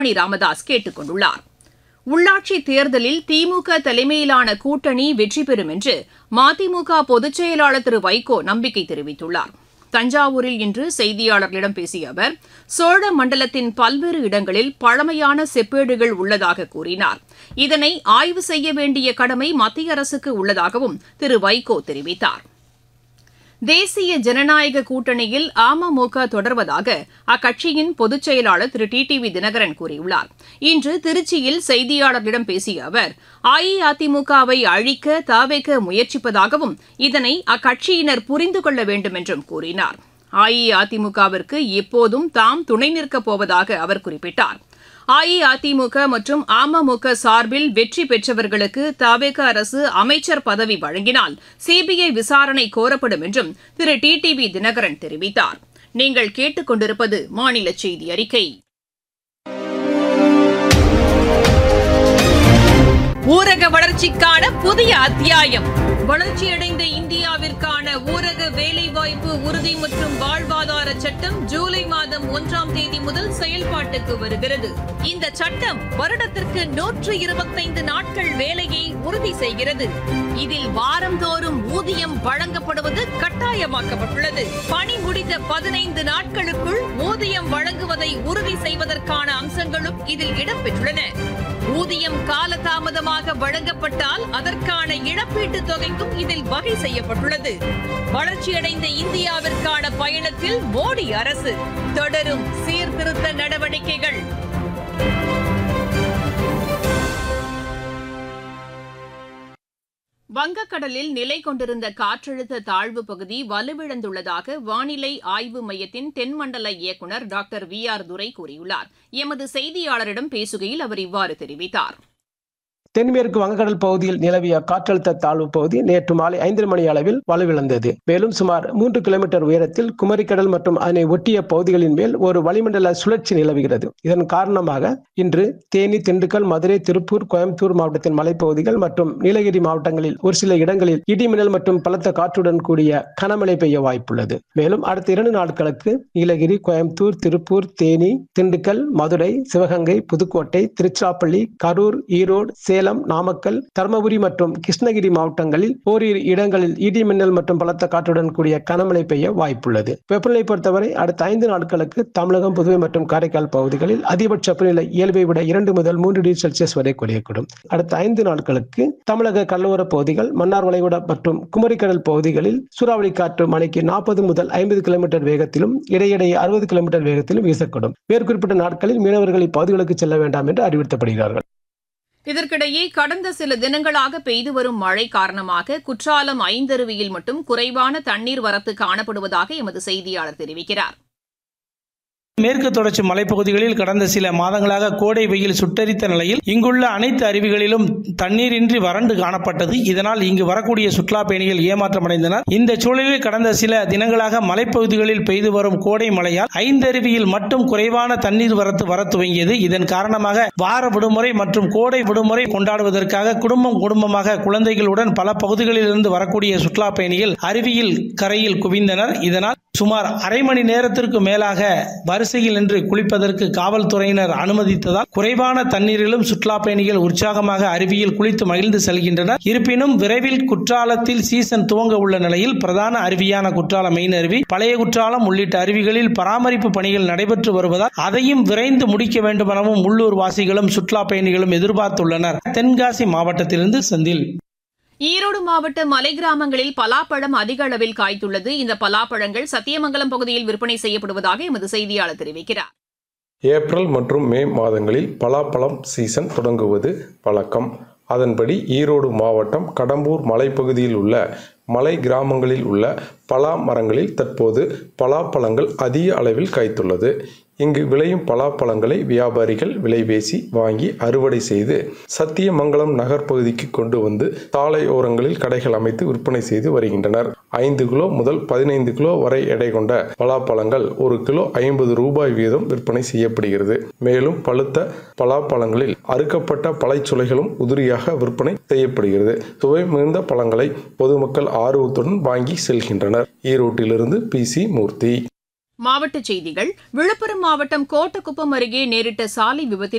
அன்புமணி ராமதாஸ் கேட்டுக் கொண்டுள்ளார் உள்ளாட்சி தேர்தலில் திமுக தலைமையிலான கூட்டணி வெற்றி பெறும் என்று மதிமுக பொதுச் செயலாளர் திரு வைகோ நம்பிக்கை தெரிவித்துள்ளார் தஞ்சாவூரில் இன்று செய்தியாளர்களிடம் பேசிய அவர் சோழ மண்டலத்தின் பல்வேறு இடங்களில் பழமையான செப்பேடுகள் உள்ளதாக கூறினார் இதனை ஆய்வு செய்ய வேண்டிய கடமை மத்திய அரசுக்கு உள்ளதாகவும் திரு வைகோ தெரிவித்தார் தேசிய ஜனநாயக கூட்டணியில் அமமுக தொடர்வதாக அக்கட்சியின் பொதுச் செயலாளர் Thiru T T V Dhinakaran கூறியுள்ளார் இன்று திருச்சியில் செய்தியாளர்களிடம் பேசிய அவர் அஇஅதிமுகவை அழிக்க தவிக்க முயற்சிப்பதாகவும் இதனை அக்கட்சியினர் புரிந்து கொள்ள வேண்டும் என்றும் கூறினார் அஇஅதிமுகவிற்கு எப்போதும் தாம் துணை நிற்கப் போவதாக அவர் குறிப்பிட்டார் அஇஅதிமுக மற்றும் அமமுக சார்பில் வெற்றி பெற்றவர்களுக்கு தவேக அரசு அமைச்சர் பதவி வழங்கினால் சிபிஐ விசாரணை கோரப்படும் என்றும் Thiru T T V Dhinakaran தெரிவித்தார் நீங்கள் கேட்டுக்கொண்டிருப்பது மாநில செய்தி அறிக்கை ஊரக வளர்ச்சிக்கான புதிய அத்தியாயம் வளர்ச்சியடைந்த இந்தியாவிற்கான ஊரக வேலைவாய்ப்பு உறுதி மற்றும் வாழ்வாதார சட்டம் ஜூலை மாதம் ஒன்றாம் தேதி முதல் செயல்பாட்டுக்கு வருகிறது இந்த சட்டம் வருடத்திற்கு நூற்று இருபத்தைந்து நாட்கள் வேலையை உறுதி செய்கிறது இதில் வாரந்தோறும் ஊதியம் வழங்கப்படுவது கட்டாயமாக்கப்பட்டுள்ளது பணி முடிந்த பதினைந்து நாட்களுக்குள் ஊதியம் வழங்குவதை உறுதி செய்வதற்கான அம்சங்களும் இதில் இடம்பெற்றுள்ளன ஊதியம் காலதாமதமாக வழங்கப்பட்டால் அதற்கான இழப்பீட்டுத் தொகைக்கும் இதில் வகை செய்யப்பட்டுள்ளது வளர்ச்சியடைந்த இந்தியாவிற்கான பயணத்தில் மோடி அரசு தொடரும் சீர்திருத்த நடவடிக்கைகள் வங்கக்கடலில் நிலை கொண்டிருந்த காற்றழுத்த தாழ்வு பகுதி வலுவிழந்துள்ளதாக வானிலை ஆய்வு மையத்தின் தென்மண்டல இயக்குநர் டாக்டர் வி ஆர் துரை கூறியுள்ளார் எமது செய்தியாளரிடம் பேசுகையில் அவர் இவ்வாறு தெரிவித்தார் தென்மேற்கு வங்கக்கடல் பகுதியில் நிலவிய காற்றழுத்த தாழ்வு பகுதி நேற்று மாலை ஐந்து மணி அளவில் வலுவிழந்தது மேலும் சுமார் மூன்று கிலோமீட்டர் உயரத்தில் குமரிக்கடல் மற்றும் அதனை ஒட்டிய பகுதிகளின் மேல் ஒரு வளிமண்டல சுழற்சி நிலவுகிறது இதன் காரணமாக இன்று தேனி திண்டுக்கல் மதுரை திருப்பூர் கோயம்புத்தூர் மாவட்டத்தின் மலைப்பகுதிகள் மற்றும் நீலகிரி மாவட்டங்களில் ஒரு சில இடங்களில் இடிமின்னல் மற்றும் பலத்த காற்றுடன் கூடிய கனமழை பெய்ய வாய்ப்புள்ளது மேலும் அடுத்த இரண்டு நாட்களுக்கு நீலகிரி கோயம்புத்தூர் திருப்பூர் தேனி திண்டுக்கல் மதுரை சிவகங்கை புதுக்கோட்டை திருச்சிராப்பள்ளி கரூர் ஈரோடு சேலம் நாமக்கல் தருமபுரி மற்றும் கிருஷ்ணகிரி மாவட்டங்களில் ஓரிரு இடங்களில் இடி மின்னல் மற்றும் பலத்த காற்றுடன் கூடிய கனமழை பெய்ய வாய்ப்புள்ளது வெப்பநிலை பொறுத்தவரை அடுத்த ஐந்து நாட்களுக்கு தமிழகம் புதுவை மற்றும் காரைக்கால் பகுதிகளில் அதிகபட்ச வெப்பநிலை இயல்பை விட இரண்டு முதல் மூன்று டிகிரி செல்சியஸ் வரை குறையக்கூடும் அடுத்த ஐந்து நாட்களுக்கு தமிழக கடலோர பகுதிகள் மன்னார் வளைகுடா மற்றும் குமரிக்கடல் பகுதிகளில் சூறாவளி காற்று மணிக்கு நாற்பது முதல் ஐம்பது கிலோமீட்டர் வேகத்திலும் இடையிடையே அறுபது கிலோமீட்டர் வேகத்திலும் வீசக்கூடும் மேற்குறிப்பிட்ட நாட்களில் மீனவர்கள் இப்பகுதிகளுக்கு செல்ல வேண்டாம் என்று அறிவுறுத்தப்படுகிறார்கள் இதற்கிடையே கடந்த சில தினங்களாக பெய்து வரும் மழை காரணமாக குற்றாலம் ஐந்தருவியில் மட்டும் குறைவான தண்ணீர் வரத்து காணப்படுவதாக எமது செய்தியாளர் தெரிவிக்கிறார் மேற்கு தொடர்ச்சி மலைப்பகுதிகளில் கடந்த சில மாதங்களாக கோடை வெயில் சுட்டரித்த நிலையில் இங்குள்ள அனைத்து அருவிகளிலும் தண்ணீரின்றி வறண்டு காணப்பட்டது இதனால் இங்கு வரக்கூடிய சுற்றுலா பயணிகள் ஏமாற்றமடைந்தனர் இந்த சூழலில் கடந்த சில தினங்களாக மலைப்பகுதிகளில் பெய்து வரும் கோடை மழையால் ஐந்தருவியில் மட்டும் குறைவான தண்ணீர் வரத்து வர துவங்கியது இதன் காரணமாக வார விடுமுறை மற்றும் கோடை விடுமுறை கொண்டாடுவதற்காக குடும்பம் குடும்பமாக குழந்தைகளுடன் பல பகுதிகளில் இருந்து வரக்கூடிய சுற்றுலா பயணிகள் அருவியில் கரையில் குவிந்தனர் இதனால் சுமார் அரை மணி நேரத்திற்கு மேலாக வரிசையில் நின்று குளிப்பதற்கு காவல்துறையினர் அனுமதித்ததால் குறைவான தண்ணீரிலும் சுற்றுலா பயணிகள் உற்சாகமாக அருவியில் குளித்து மகிழ்ந்து செல்கின்றனர் இருப்பினும் விரைவில் குற்றாலத்தில் சீசன் துவங்க உள்ள நிலையில் பிரதான அருவியான குற்றாலம் மெயின் அருவி பழைய குற்றாலம் உள்ளிட்ட அருவிகளில் பராமரிப்பு பணிகள் நடைபெற்று வருவதால் அதையும் விரைந்து முடிக்க வேண்டும் எனவும் உள்ளூர் வாசிகளும் சுற்றுலா பயணிகளும் எதிர்பார்த்துள்ளனர் தென்காசி மாவட்டத்திலிருந்து செந்தில் ஈரோடு மாவட்ட மலை கிராமங்களில் பலாப்பழம் அதிக அளவில் காய்த்துள்ளது இந்த பலாப்பழங்கள் சத்தியமங்கலம் பகுதியில் விற்பனை செய்யப்படுவதாக எமது செய்தியாளர் தெரிவிக்கிறார் ஏப்ரல் மற்றும் மே மாதங்களில் பலாப்பழம் சீசன் தொடங்குவது வழக்கம் அதன்படி ஈரோடு மாவட்டம் கடம்பூர் மலைப்பகுதியில் உள்ள மலை கிராமங்களில் உள்ள பலா மரங்களில் தற்போது பலாப்பழங்கள் அதிக அளவில் காய்த்துள்ளது இங்கு விளையும் பலாப்பழங்களை வியாபாரிகள் விலை பேசி வாங்கி அறுவடை செய்து சத்தியமங்கலம் நகர் பகுதிக்கு கொண்டு வந்து சாலை ஓரங்களில் கடைகள் அமைத்து விற்பனை செய்து வருகின்றனர் ஐந்து கிலோ முதல் பதினைந்து கிலோ வரை எடை கொண்ட பலாப்பழங்கள் ஒரு கிலோ ஐம்பது ரூபாய் வீதம் விற்பனை செய்யப்படுகிறது மேலும் பழுத்த பலாப்பழங்களில் அறுக்கப்பட்ட பழைச்சுளைகளும் உதிரியாக விற்பனை செய்யப்படுகிறது சுவை மிகுந்த பழங்களை பொதுமக்கள் ஆர்வத்துடன் வாங்கி செல்கின்றனர் ஈரோட்டிலிருந்து பி சி மூர்த்தி மாவட்டச் செய்திகள் விழுப்புரம் மாவட்டம் கோட்டக்குப்பம் அருகே நேரிட்ட சாலை விபத்தில்